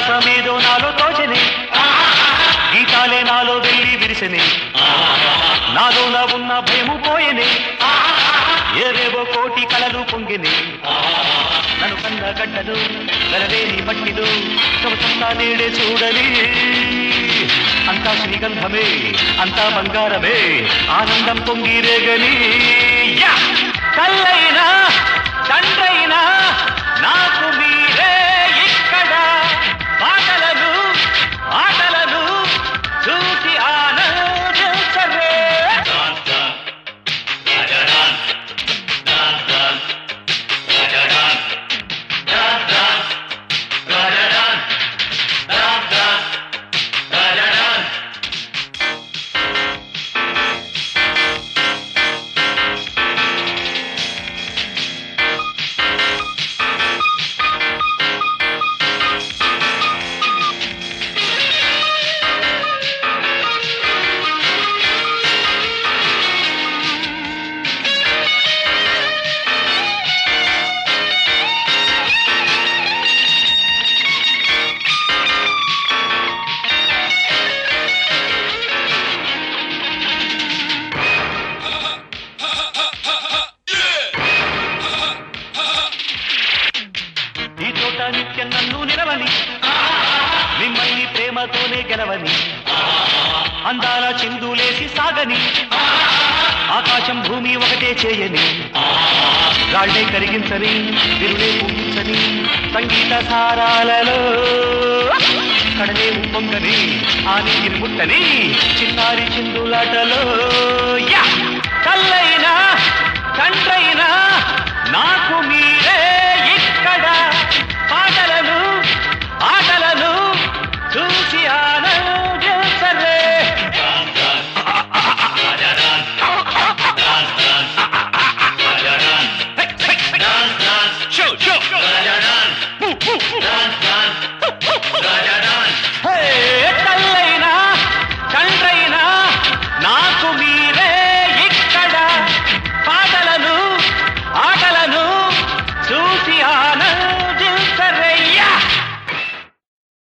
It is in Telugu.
విలాసమేదో నాలో తోచని గీతాలే నాలో వెళ్ళి విరిసని నాలోన ఉన్న భయము పోయని ఏవేవో కోటి కలలు పొంగిని నన్ను కన్న గడ్డలు వెలవేని మట్టిలు కవచంతా నేడే చూడని అంతా శ్రీగంధమే అంతా బంగారమే ఆనందం పొంగిరేగని యా! కల్లైనా తండ్రైనా నాకు మీరే ఇక్కడ పాటలను ఆటలను చూసి ఆనందించరే ఈ చోట నిత్యం నన్ను నిలవని మిమ్మల్ని ప్రేమతోనే గెలవని అందాల చిందులేసి సాగని ఆకాశం భూమి ఒకటే చేయని గాళ్ళే కరిగించని విరులే పూజించని సంగీత సారాలలో కడలే ఉప్పొంగని ఆ నీటిని ముట్టని చిన్నారి చిందులాటలో యా! కల్లైనా తండ్రైనా నాకు మీరే ఇక్కడ